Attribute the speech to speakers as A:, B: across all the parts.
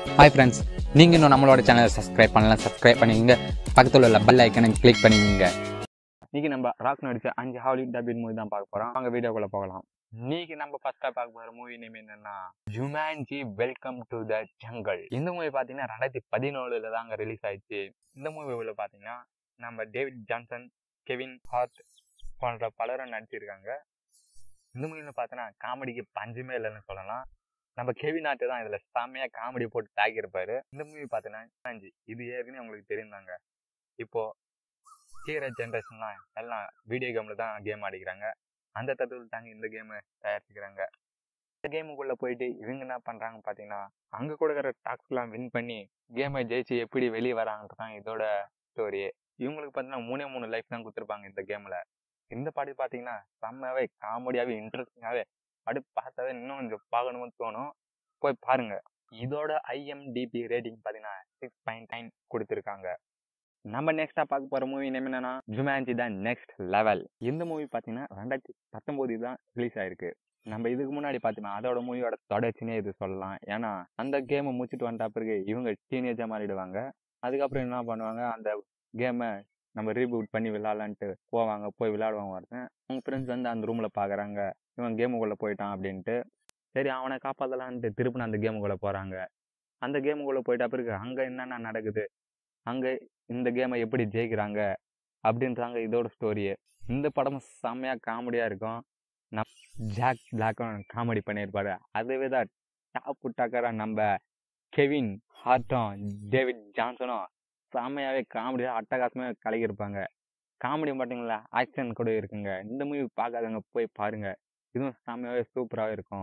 A: hi friends நீங்கள் இன்னும் நம்மளோட சேனலை சப்ஸ்கிரைப் பண்ணலாம் சப்ஸ்கிரைப் பண்ணிக்கங்க பக்கத்தில் உள்ள பெல் ஐக்கனை கிளிக் பண்ணிக்கங்க இன்னைக்கு நம்ம ராக் நடிச்ச அஞ்சு ஹாலிவுட் டபிட் மூவி தான் பார்க்க போகிறோம் அங்கே வீடியோக்குள்ள போகலாம் இன்னைக்கு நம்ம ஃபர்ஸ்ட்டாக பார்க்க போகிற மூவி நேம் என்னன்னா Jumanji welcome to the jungle இந்த மூவி பார்த்தீங்கன்னா ரெண்டாயிரத்தி பதினேழுல தான் அங்கே ரிலீஸ் ஆயிடுச்சு இந்த மூவியில் பார்த்தீங்கன்னா நம்ம டேவிட் ஜான்சன் கெவின் ஹார்ட் போன்ற பலரும் நடிச்சிருக்காங்க இந்த மூவியில் பார்த்தோன்னா காமெடிக்கு பஞ்சமே இல்லைன்னு சொல்லலாம் நம்ம கெவின் ஆட்டு தான் இதில் செம்மையாக காமெடி போட்டு தாக்கியிருப்பாரு இந்த மூவி பார்த்தீங்கன்னா அஞ்சு இது ஏற்கனவே உங்களுக்கு தெரிந்தாங்க இப்போ கீர ஜென்ரேஷன்லாம் எல்லாம் வீடியோ கேமில் தான் கேம் ஆடிக்கிறாங்க அந்த தத்துவத்தில் தாங்க இந்த கேமை தயாரிச்சுக்கிறாங்க இந்த கேமுக்குள்ளே போயிட்டு இவங்க என்ன பண்ணுறாங்க பார்த்தீங்கன்னா அங்கே கொடுக்குற டாக்ஸ்லாம் வின் பண்ணி கேமை ஜெயிச்சு எப்படி வெளியே வராங்கன்றது தான் இதோட ஸ்டோரியே இவங்களுக்கு பார்த்தீங்கன்னா மூணே மூணு லைஃப் தான் கொடுத்துருப்பாங்க இந்த கேமில் இந்த பாட்டு பார்த்தீங்கன்னா செம்மையாவே காமெடியாகவே இன்ட்ரெஸ்டிங்காகவே அப்படி பார்த்தாவே இன்னும் கொஞ்சம் பார்க்கணும்னு தோணும் போய் பாருங்க இதோட ஐஎம்டிபி ரேட்டிங் பார்த்தீங்கன்னா சிக்ஸ் பாயிண்ட் நைன் கொடுத்துருக்காங்க நம்ம நெக்ஸ்டா பார்க்க போற மூவி நேம் என்னன்னா ஜுமான்ஜி தான் நெக்ஸ்ட் லெவல் இந்த மூவி பார்த்தீங்கன்னா ரெண்டாயிரத்தி பத்தொம்போது தான் ரிலீஸ் ஆயிருக்கு நம்ம இதுக்கு முன்னாடி பார்த்தீங்கன்னா அதோட மூவியோட தொடர்ச்சினே இது சொல்லலாம் ஏன்னா அந்த கேமை முடிச்சுட்டு வந்துட்டா பிறகு இவங்க டீனேஜாக மாறிடுவாங்க அதுக்கப்புறம் என்ன பண்ணுவாங்க அந்த கேமை நம்ம ரீபூட் பண்ணி விளாட்லான்ட்டு போவாங்க போய் விளையாடுவாங்க ஒருத்தன் அவங்க ஃப்ரெண்ட்ஸ் வந்து அந்த ரூமில் பார்க்குறாங்க இவன் கேமுக்குள்ளே போயிட்டான் அப்படின்ட்டு சரி அவனை காப்பாற்றலான்ட்டு திருப்பி அந்த கேமுக்குள்ளே போகிறாங்க அந்த கேமுக்குள்ளே போயிட்டா பிறகு அங்கே என்னென்ன நடக்குது அங்கே இந்த கேமை எப்படி ஜெயிக்கிறாங்க அப்படின்றாங்க இதோட ஸ்டோரியே இந்த படம் செம்மையாக காமெடியாக இருக்கும் நம் ஜாக் பிளாக்கும் காமெடி பண்ணியிருப்பாரு அதுவே தான் டாப் டக்கராக நம்ம கெவின் ஹார்ட்டும் டேவிட் ஜான்சனும் செம்மையாகவே காமெடியாக அட்டகாசமாக கலக்கியிருப்பாங்க காமெடி மட்டுங்களா ஆக்ஷன் கூட இருக்குங்க இந்த மூவி பார்க்காதவங்க போய் பாருங்க இதுவும் செம்மையாகவே சூப்பராகவே இருக்கும்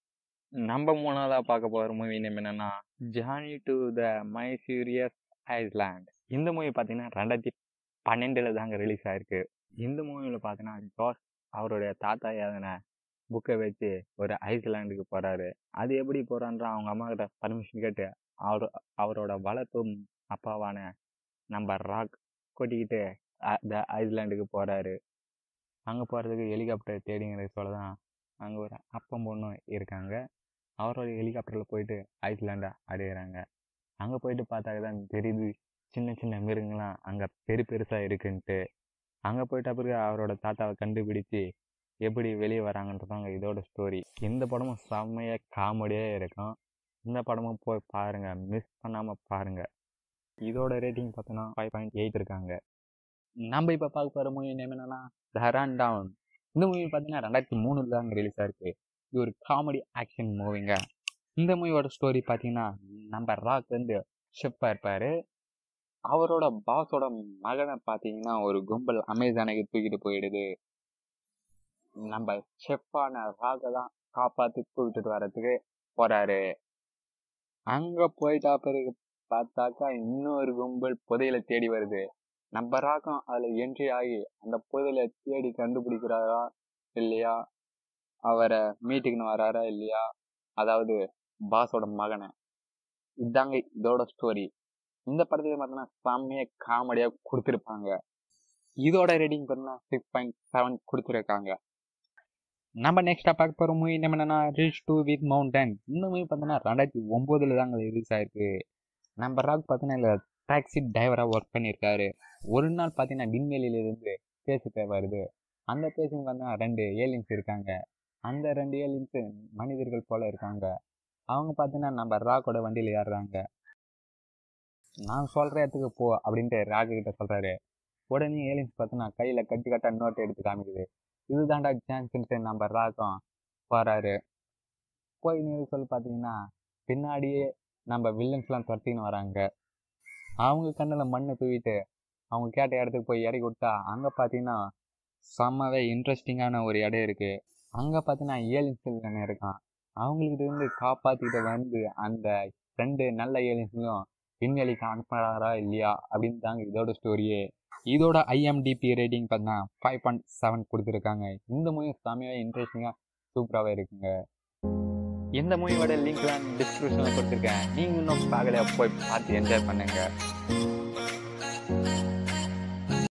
A: நம்ம மூணாவதாக பார்க்க போகிற மூவி நேம் என்னன்னா journey two the mysterious island இந்த மூவி பார்த்தீங்கன்னா ரெண்டாயிரத்தி பன்னெண்டில் தாங்க ரிலீஸ் ஆயிருக்கு இந்த மூவியில் பார்த்தீங்கன்னா ஜோஸ் அவருடைய தாத்தா எழுதின புக்கை வச்சு ஒரு ஐஸ்லாண்டுக்கு போகிறாரு அது எப்படி போகிறான்ற அவங்க அம்மா கிட்ட பர்மிஷன் கேட்டு அவர் அவரோட வளர்ப்பு அப்பாவான நம்ம ராக் கொட்டிக்கிட்டு அந்த ஐஸ்லாண்டுக்கு போகிறாரு அங்கே போகிறதுக்கு ஹெலிகாப்டர் தேடிங்கிற சொல்ல தான் அங்கே ஒரு அப்பம் பொண்ணும் இருக்காங்க அவரோட ஹெலிகாப்டரில் போயிட்டு ஐஸ்லாண்டை அடையிறாங்க அங்கே போயிட்டு பார்த்தாக்க தான் தெரியுது சின்ன சின்ன மிருகங்களாம் அங்கே பெரு பெருசாக இருக்குன்ட்டு அங்கே போயிட்ட பிறகு அவரோட தாத்தாவை கண்டுபிடிச்சி எப்படி வெளியே வராங்கன்றதாங்க இதோட ஸ்டோரி இந்த படமும் செம்மையாக காமெடியாக இருக்கும் இந்த படமும் போய் பாருங்கள் மிஸ் பண்ணாமல் பாருங்கள் இதோட ரேட்டிங் பார்த்தோன்னா ஃபைவ் பாயிண்ட் எயிட் இருக்காங்க நம்ம இப்போ பார்க்க போகிற மூவி நேம் என்னன்னா தரான் டவுன் இந்த மூவி பார்த்தீங்கன்னா ரெண்டாயிரத்தி மூணுல தான் ரிலீஸ் ஆயிருக்கு இது ஒரு காமெடி ஆக்ஷன் மூவிங்க இந்த மூவியோட ஸ்டோரி பார்த்தீங்கன்னா நம்ம ராக் வந்து ஷெஃப்பாக இருப்பார் அவரோட பாஸோட மகனை பார்த்தீங்கன்னா ஒரு கும்பல் அமேசானுக்கு தூக்கிட்டு போயிடுது நம்ம ஷெஃப்பான ராகை தான் காப்பாற்றி தூக்கிட்டு வர்றதுக்கு போறாரு அங்கே போயிட்டா பிறகு பார்த்தாக்கா இன்னொரு கும்பல் புதையில தேடி வருது நம்ம ராகம் அதில் என்ட்ரி ஆகி அந்த புதையில தேடி கண்டுபிடிக்கிறாரா இல்லையா அவரை மீட்டுக்குன்னு வராரா இல்லையா அதாவது பாஸோட மகனை இதாங்க இதோட ஸ்டோரி இந்த படத்துக்கு பார்த்தோன்னா செம்மையாக காமெடியாக கொடுத்துருப்பாங்க இதோட ரேட்டிங் பார்த்தீங்கன்னா சிக்ஸ் பாயிண்ட் செவன் கொடுத்துருக்காங்க நம்ம நெக்ஸ்ட்டாக பார்க்க போகிற மூவி என்னன்னா ரீச் டூ வித் மவுண்டன் இந்த மூவி பார்த்தோன்னா ரெண்டாயிரத்தி ஒம்போதில் தாங்க ரிலீஸ் ஆயிருக்கு நம்ம ராக் பார்த்தீங்கன்னா இல்லை டாக்ஸி டிரைவராக ஒர்க் பண்ணியிருக்காரு ஒரு நாள் பார்த்தீங்கன்னா விண்வெளியிலிருந்து பேசிட்டு வருது அந்த பேசுங்க பார்த்தீங்கன்னா ரெண்டு ஏலியன்ஸ் இருக்காங்க அந்த ரெண்டு ஏலியன்ஸு மனிதர்கள் போல இருக்காங்க அவங்க பார்த்தீங்கன்னா நம்ம ராக்கோட வண்டியில் ஏறுறாங்க நான் சொல்கிற இடத்துக்கு போ அப்படின்ட்டு ராக்கு கிட்ட சொல்கிறாரு உடனே ஏலியன்ஸ் பார்த்தோன்னா கையில் கட்டி கட்டா நோட்டை எடுத்து காமிக்குது இதுதான்டா சான்ஸ்ன்ட்டு நம்ம ராக்கம் போகிறாரு போய் நீர் சொல்லி பார்த்தீங்கன்னா பின்னாடியே நம்ம வில்லன்ஸ்லாம் துரத்தின்னு வராங்க அவங்க கண்ணில் மண்ணை தூவிட்டு அவங்க கேட்ட இடத்துக்கு போய் இறக்கி விட்டா அங்கே பார்த்தீங்கன்னா செம்மவே இன்ட்ரெஸ்டிங்கான ஒரு இடம் இருக்குது அங்கே பார்த்தீங்கன்னா ஏலியன்ஸ் இருக்கான் அவங்கக்கிட்ட இருந்து காப்பாற்றிக்கிட்டு வந்து அந்த ரெண்டு நல்ல ஏலியன்ஸ்லையும் விண்வெளிக்கு அனுப்புறாரா இல்லையா அப்படின்னு தாங்க இதோட ஸ்டோரியே இதோட ஐஎம்டிபி ரேட்டிங் பார்த்தீங்கன்னா ஃபைவ் பாயிண்ட் செவன் கொடுத்துருக்காங்க இந்த மூவி செம்மையாக இன்ட்ரெஸ்டிங்காக சூப்பராகவே இருக்குங்க இந்த மூவியோட லிங்க்லாம் டிஸ்கிரிப்ஷனில் கொடுத்துருக்கேன் நீங்கள் இன்னும் பார்க்கலையா போய் பார்த்து என்ஜாய் பண்ணுங்க